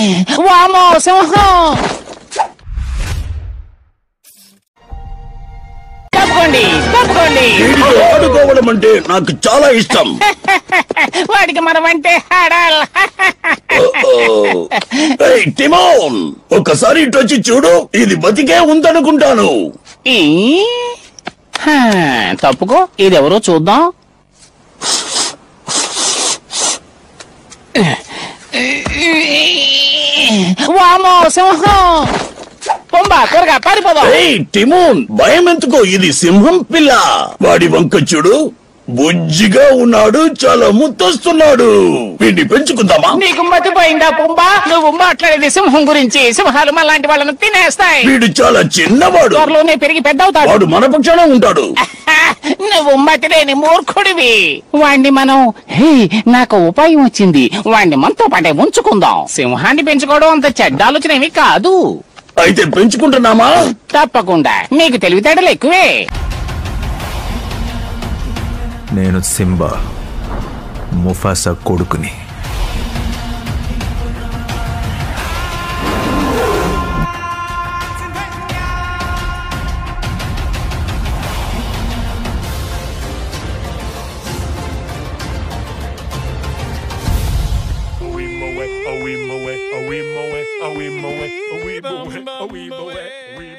వామో సింహం తప్పుకోండి తప్పుకోండి వీడితో ఆడుకోవడం అంటే నాకు చాలా ఇష్టం వాడికి మనం అంటే హడాల్ ఏయ్, టిమోన్ ఒక్కసారి ఇటు వచ్చి చూడు ఇది బతికే ఉందనుకుంటాను ఈ? హా, తప్పుకో ఇదెవరో చూద్దాం వామో సింహం పొంబా త్వరగా పారిపోదాం ఏయ్ టిమోన్ భయం ఎందుకో ఇది సింహం పిల్ల వాడి వంక చూడు బుజ్జిగా ఉన్నాడు చాలా ముద్దొస్తున్నాడు వీడిని పెంచుకుందామా నీకు మతిపోయిందా పొంబా నువ్వు మాట్లాడేది సింహం గురించి సింహాలు మనలాంటి వాళ్ళను తినేస్తాయి వీడు చాలా చిన్నవాడు త్వరలోనే పెరిగి పెద్దవుతాడు వాడు మన పక్షాన ఉంటాడు నువ్వు మతిలేని మూర్ఖుడివి వాణ్ణి మనం హే నాకు ఉపాయం వచ్చింది వాణ్ణి మనతో పాటే ఉంచుకుందాం సింహాన్ని పెంచుకోవడం అంత చెడ్డ ఆలోచన ఏమీ కాదు అయితే పెంచుకుంటున్నామా తప్పకుండా నీకు తెలివితేటలు ఎక్కువే నేను సింబా ముఫాసా కొడుకుని Awi moe, awi moe, awi moe, awi moe, awi moe, awi moe, awi